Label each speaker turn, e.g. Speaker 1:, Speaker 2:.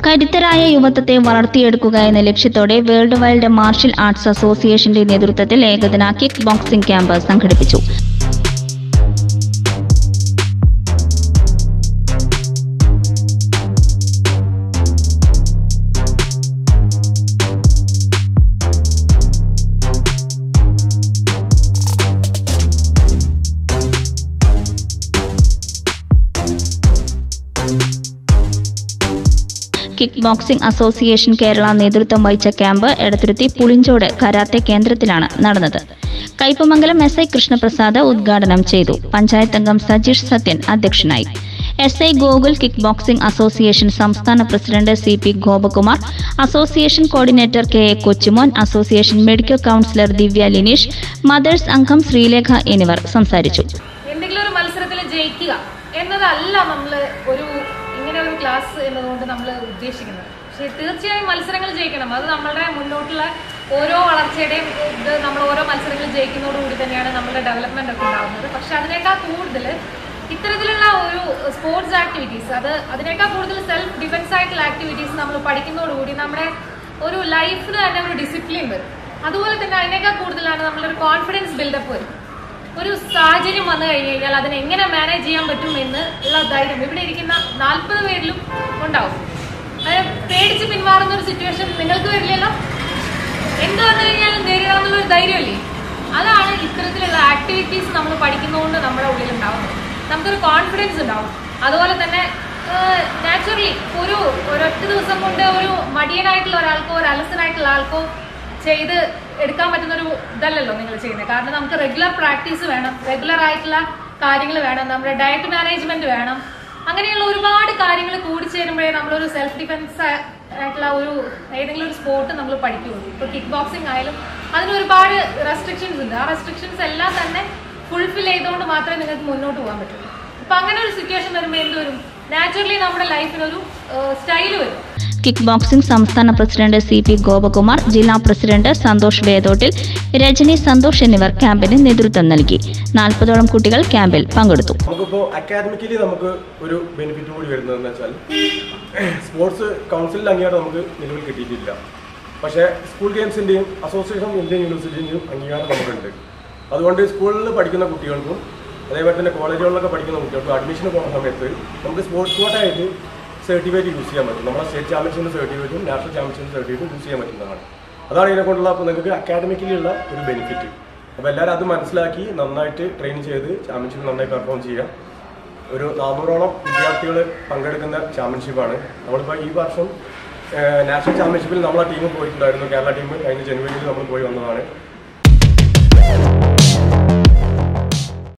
Speaker 1: കരുത്തരായ യുവത്വത്തെ വളർത്തിയെടുക്കുക എന്ന ലക്ഷ്യത്തോടെ വേൾഡ് വൈൽഡ് മാർഷൽ ആർട്സ് അസോസിയേഷന്റെ നേതൃത്വത്തിൽ ഏകദിന കിക്ക് ബോക്സിംഗ് ക്യാമ്പ് സംഘടിപ്പിച്ചു കിക്ക് ബോക്സിംഗ് അസോസിയേഷൻ കേരള നേതൃത്വം വഹിച്ച ക്യാമ്പ് എടത്തുരുത്തി പുളിഞ്ചോട് കരാത്തെ കേന്ദ്രത്തിലാണ് നടന്നത് കയ്പമംഗലം എസ് ഐ കൃഷ്ണപ്രസാദ് ഉദ്ഘാടനം ചെയ്തു പഞ്ചായത്ത് അംഗം സജീഷ് സത്യൻ അധ്യക്ഷനായി S I Gokul kick boxing association സംസ്ഥാന president C P Gopakumar association coordinator K A Kochumon association medical councillor Divya Lineesh mothers അംഗം ശ്രീലേഖ എന്നിവർ സംസാരിച്ചു
Speaker 2: എന്തെങ്കിലും ഒരു മത്സരത്തിൽ ജയിക്കുക എന്നതല്ല നമ്മൾ ഒരു ഇങ്ങനെ ഒരു ക്ലാസ് എന്നതുകൊണ്ട് നമ്മൾ ഉദ്ദേശിക്കുന്നത് പക്ഷേ തീർച്ചയായും മത്സരങ്ങൾ ജയിക്കണം അത് നമ്മളുടെ മുന്നോട്ടുള്ള ഓരോ വളർച്ചയുടെയും ഇത് നമ്മൾ ഓരോ മത്സരങ്ങൾ ജയിക്കുന്നതോടുകൂടി തന്നെയാണ് നമ്മുടെ ഡെവലപ്മെന്റ് ഒക്കെ ഉണ്ടാകുന്നത് പക്ഷെ അതിനേക്കാൾ കൂടുതൽ ഇത്തരത്തിലുള്ള ഒരു സ്പോർട്സ് ആക്ടിവിറ്റീസ് അത് അതിനേക്കാൾ കൂടുതൽ സെൽഫ് ഡിഫൻസ് ആയിട്ടുള്ള ആക്ടിവിറ്റീസ് നമ്മൾ പഠിക്കുന്നതോടുകൂടി നമ്മുടെ ഒരു ലൈഫിന് തന്നെ ഒരു ഡിസിപ്ലിൻ വരും അതുപോലെ തന്നെ അതിനേക്കാൾ കൂടുതലാണ് നമ്മളൊരു കോൺഫിഡൻസ് ബിൽഡപ്പ് വരും ഒരു സാഹചര്യം വന്നു കഴിഞ്ഞു കഴിഞ്ഞാൽ അതിനെ എങ്ങനെ മാനേജ് ചെയ്യാൻ പറ്റും എന്ന് ഉള്ള ധൈര്യം ഇവിടെ ഇരിക്കുന്ന നാൽപ്പത് പേരിലും ഉണ്ടാവും അതായത് പേടിച്ച് പിന്മാറുന്ന ഒരു സിറ്റുവേഷൻ നിങ്ങൾക്ക് വരില്ലല്ലോ എന്ത് വന്നു കഴിഞ്ഞാലും നേരിടാന്നുള്ള ഒരു ധൈര്യമല്ലേ അതാണ് ഇത്തരത്തിലുള്ള ആക്ടിവിറ്റീസ് നമ്മൾ പഠിക്കുന്നതുകൊണ്ട് നമ്മുടെ ഉള്ളിൽ ഉണ്ടാവുന്നത് നമുക്കൊരു കോൺഫിഡൻസ് ഉണ്ടാവും അതുപോലെ തന്നെ നാച്ചുറലി ഒരു ഒരൊറ്റ ദിവസം കൊണ്ട് ഒരു മടിയനായിട്ടുള്ള ഒരാൾക്കോ ഒരു അലസനായിട്ടുള്ള ആൾക്കോ ചെയ്ത് എടുക്കാൻ പറ്റുന്ന ഒരു ഇതല്ലല്ലോ നിങ്ങൾ ചെയ്യുന്നത് കാരണം നമുക്ക് റെഗുലർ പ്രാക്ടീസ് വേണം റെഗുലർ ആയിട്ടുള്ള കാര്യങ്ങൾ വേണം നമ്മുടെ ഡയറ്റ് മാനേജ്മെന്റ് വേണം അങ്ങനെയുള്ള ഒരുപാട് കാര്യങ്ങൾ കൂടിച്ചേരുമ്പോഴേ നമ്മളൊരു സെൽഫ് ഡിഫൻസ് ആയിട്ടുള്ള ഒരു ഏതെങ്കിലും ഒരു സ്പോർട്ട് നമ്മൾ പഠിക്കുകയുള്ളൂ ഇപ്പോൾ കിക്ക് ബോക്സിംഗ് ആയാലും അതിന് ഒരുപാട് റെസ്ട്രിക്ഷൻസ് ഉണ്ട് ആ റെസ്ട്രിക്ഷൻസ് എല്ലാം തന്നെ ഫുൾഫിൽ ചെയ്തുകൊണ്ട് മാത്രമേ നിങ്ങൾക്ക് മുന്നോട്ട് പോകാൻ പറ്റുള്ളൂ അപ്പൊ അങ്ങനെ ഒരു സിറ്റുവേഷൻ വരുമ്പോൾ എന്ത് വരും നാച്ചുറലി നമ്മുടെ ലൈഫിനൊരു സ്റ്റൈൽ വരും
Speaker 1: കിക്ക് ബോക്സിംഗ് സംസ്ഥാന പ്രസിഡന്റ് സി പി ഗോപകുമാർ ജില്ലാ പ്രസിഡന്റ് സന്തോഷ് വേദോട്ടിൽ രജനി സന്തോഷ് എന്നിവർ ക്യാമ്പിന് നേതൃത്വം നൽകി നാൽപ്പതോളം കുട്ടികൾ ക്യാമ്പിൽ പങ്കെടുത്തു
Speaker 3: നമുക്കിപ്പോൾ അക്കാദമിക്കലി നമുക്ക് ഒരു ബെനിഫിറ്റ് കൂടി വരുന്നതെന്ന് വെച്ചാൽ സ്പോർട്സ് കൗൺസിലിൽ അംഗീകാരം നമുക്ക് നിലവിൽ കിട്ടിയിട്ടില്ല പക്ഷേ സ്കൂൾ ഗെയിംസിൻ്റെയും അസോസിയേഷൻ ഓഫ് ഇന്ത്യൻ യൂണിവേഴ്സിറ്റിൻ്റെയും അംഗീകാരം നമുക്കുണ്ട് അതുകൊണ്ട് സ്കൂളിൽ പഠിക്കുന്ന കുട്ടികൾക്കും അതേപോലെ തന്നെ കോളേജുകളിലൊക്കെ പഠിക്കുന്ന കുട്ടികൾക്കും അഡ്മിഷന് പോകുന്ന സമയത്ത് നമുക്ക് സ്പോർട്സ് കോട്ടായിട്ട് സർട്ടിഫിക്കറ്റ് യൂസ് ചെയ്യാൻ പറ്റും നമ്മുടെ സ്റ്റേറ്റ് ചാമ്പ്യൻഷിപ്പിൻ്റെ സർട്ടിഫിക്കറ്റും നാഷണൽ ചാമ്പ്യൻഷിപ്പിൻ്റെ സർട്ടിഫിക്കറ്റും യൂസ് ചെയ്യാൻ പറ്റുന്നതാണ് അതാണ് ഇതിനെ കൊണ്ടുള്ള അപ്പോൾ നിങ്ങൾക്ക് അക്കാഡമിക്കലിയുള്ള ഒരു ബെനിഫിറ്റ് അപ്പോൾ എല്ലാവരും അത് മനസ്സിലാക്കി നന്നായിട്ട് ട്രെയിൻ ചെയ്ത് ചാമ്പ്യൻഷിപ്പ് നന്നായി പെർഫോം ചെയ്യുക ഒരു നാനൂറോളം വിദ്യാർത്ഥികൾ പങ്കെടുക്കുന്ന ചാമ്പ്യൻഷിപ്പാണ് നമ്മളിപ്പോൾ ഈ വർഷം നാഷണൽ ചാമ്പ്യൻഷിപ്പിൽ നമ്മളെ ടീം പോയിട്ടുണ്ടായിരുന്നു കേരള ടീം കഴിഞ്ഞ ജനുവരിയിൽ നമ്മൾ പോയി വന്നതാണ്